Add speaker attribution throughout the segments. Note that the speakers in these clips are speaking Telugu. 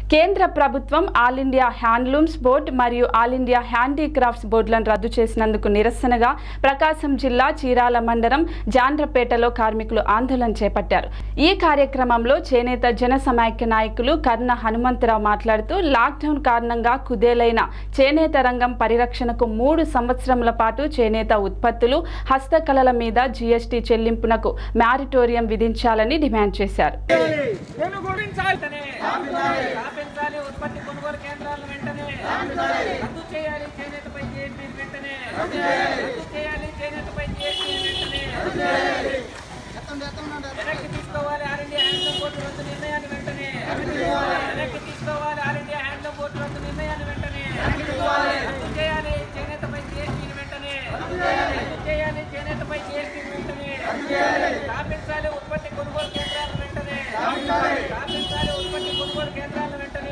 Speaker 1: కేంద్ర ప్రభుత్వం ఆల్ ఇండియా హ్యాండ్లూమ్స్ బోర్డు మరియు ఆల్ ఇండియా హ్యాండీక్రాఫ్ట్స్ బోర్డులను రద్దు చేసినందుకు నిరసనగా ప్రకాశం జిల్లా చీరాల మండలం జాండ్రపేటలో కార్మికులు ఆందోళన చేపట్టారు ఈ కార్యక్రమంలో చేనేత జన సమాఖ్య నాయకులు కర్ణ హనుమంతరావు మాట్లాడుతూ లాక్డౌన్ కారణంగా కుదేలైన చేనేత రంగం పరిరక్షణకు మూడు సంవత్సరముల పాటు చేనేత ఉత్పత్తులు హస్తకళల మీద జీఎస్టీ చెల్లింపునకు మ్యారిటోరియం విధించాలని డిమాండ్ చేశారు
Speaker 2: కొనుగోడించాలి స్థాపించాలి ఉత్పత్తి కొనుగోలు కేంద్రాలను వెంటనే రద్దు చేయాలి చేనేతపై జీఎస్టీ వెంటనే రద్దు చేయాలి చేనేతపై జీఎస్టీ వెంటనే వెనక్కి తీసుకోవాలి ఆల్ ఇండియా హ్యాండ్లూమ్ బోర్డు రద్దు నిర్ణయాన్ని వెంటనే వెనక్కి తీసుకోవాలి ఆల్ ఇండియా హ్యాండ్లూమ్ బోర్డు రద్దు నిర్ణయాన్ని వెంటనే రద్దు చేయాలి చేనేతపై జీఎస్టీ వెంటనే రద్దు చేయాలి చేనేతపై జీఎస్టీ వెంటనే స్థాపించాలి ఉత్పత్తి కొనుగోలు కేంద్రాలను వెంటనే స్థాపించాలి ఉత్పత్తి కొనుగోలు కేంద్రాలను వెంటనే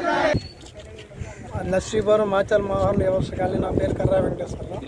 Speaker 3: నర్సీపురం మాచల్ మోహన్ వ్యవస్థకాలి నా పేరు కర్రా వెంకటేశ్వరరావు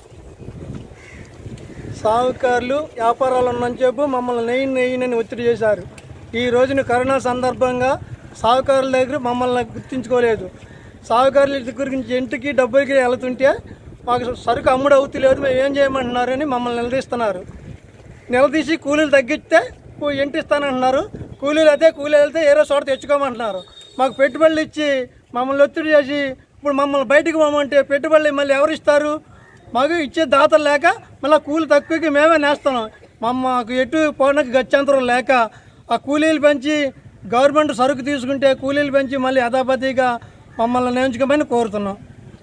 Speaker 3: సాహుకారులు వ్యాపారాలు ఉన్నని చెప్పు మమ్మల్ని నెయ్యి నెయ్యినని ఒత్తిడి చేశారు ఈ రోజున కరోనా సందర్భంగా సాహుకారుల దగ్గర మమ్మల్ని గుర్తించుకోలేదు సాహుకారుల దగ్గర నుంచి ఇంటికి డబ్బులకి వెళ్తుంటే మాకు సరుకు అమ్ముడు అవుతలేదు మేము ఏం చేయమంటున్నారని మమ్మల్ని నిలదీస్తున్నారు నిలదీసి కూలీలు తగ్గిస్తే కూ- ఇంటి ఇస్తానంటున్నారు కూలీలు అయితే కూలీలు వెళ్తే ఏరో చోట తెచ్చుకోమంటున్నారు మాకు పెట్టుబడులు ఇచ్చి మమ్మల్ని ఒత్తిడి చేసి ఇప్పుడు మమ్మల్ని బయటికి పోమంటే పెట్టుబడులు మళ్ళీ ఎవరు ఇస్తారు మాకు ఇచ్చే దాతలు లేక మళ్ళీ కూలి తక్కువకి మేమే నేస్తున్నాం మా మాకు ఎటు పోవడానికి గత్యంతరం లేక ఆ కూలీలు పెంచి గవర్నమెంట్ సరుకు తీసుకుంటే కూలీలు పెంచి మళ్ళీ యథాపతిగా మమ్మల్ని నేర్చుకోమని కోరుతున్నాం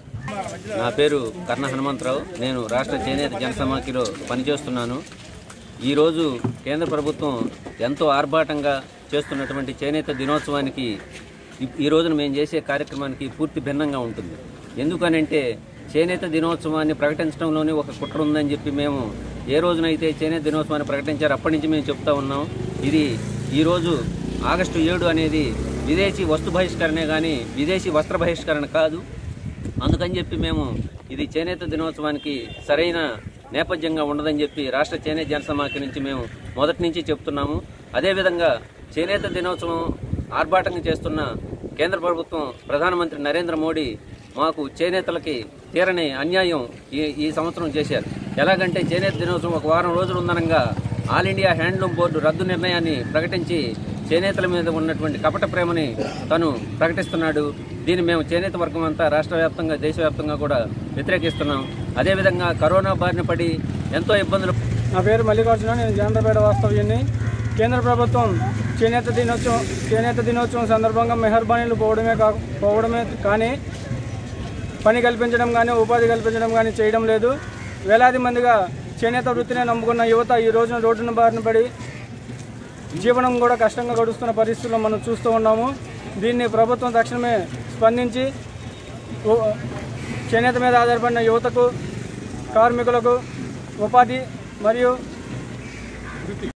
Speaker 4: నా పేరు కర్ణ హనుమంతరావు నేను రాష్ట్ర చేనేత జనసమాఖ్యలో పనిచేస్తున్నాను ఈరోజు కేంద్ర ప్రభుత్వం ఎంతో ఆర్భాటంగా చేస్తున్నటువంటి చేనేత దినోత్సవానికి ఈ- ఈ రోజున మేము చేసే కార్యక్రమానికి పూర్తి భిన్నంగా ఉంటుంది ఎందుకనంటే చేనేత దినోత్సవాన్ని ప్రకటించడంలోనే ఒక కుట్ర ఉందని చెప్పి మేము ఏ రోజునైతే చేనేత దినోత్సవాన్ని ప్రకటించారో అప్పటి నుంచి మేము చెప్తా ఉన్నాం ఇది ఈరోజు ఆగస్టు ఏడు అనేది విదేశీ వస్తు బహిష్కరణే కానీ విదేశీ వస్త్ర బహిష్కరణ కాదు అందుకని చెప్పి మేము ఇది చేనేత దినోత్సవానికి సరైన నేపథ్యంగా ఉండదని చెప్పి రాష్ట్ర చేనేత జనసమాఖ్య నుంచి మేము మొదటి నుంచి చెప్తున్నాము అదేవిధంగా చేనేత దినోత్సవం ఆర్భాటంగా చేస్తున్న కేంద్ర ప్రభుత్వం ప్రధానమంత్రి నరేంద్ర మోడీ మాకు చేనేతలకి తీరని అన్యాయం ఈ ఈ సంవత్సరం చేశారు ఎలాగంటే చేనేత దినోత్సవం ఒక వారం రోజులు ఉందనంగా ఆల్ ఇండియా హ్యాండ్లూమ్ బోర్డు రద్దు నిర్ణయాన్ని ప్రకటించి చేనేతల మీద ఉన్నటువంటి కపట ప్రేమని తను ప్రకటిస్తున్నాడు దీన్ని మేము చేనేత వర్గం అంతా రాష్ట్ర వ్యాప్తంగా దేశవ్యాప్తంగా కూడా వ్యతిరేకిస్తున్నాం అదేవిధంగా కరోనా బారిన పడి ఎంతో ఇబ్బందులు
Speaker 3: నా పేరు మల్లికార్జున నేను జాండ్రపేట వాస్తవ్యాన్ని కేంద్ర ప్రభుత్వం చేనేత దినోత్సవం చేనేత దినోత్సవం సందర్భంగా మెహర్బానీలు పోవడమే కా పోవడమే కానీ పని కల్పించడం కానీ ఉపాధి కల్పించడం కానీ చేయడం లేదు వేలాది మందిగా చేనేత వృత్తినే నమ్ముకున్న యువత ఈ రోజున రోడ్డున బారిన పడి జీవనం కూడా కష్టంగా గడుస్తున్న పరిస్థితుల్లో మనం చూస్తూ ఉన్నాము దీన్ని ప్రభుత్వం తక్షణమే స్పందించి ఉ- చేనేత మీద ఆధారపడిన యువతకు కార్మికులకు ఉపాధి మరియు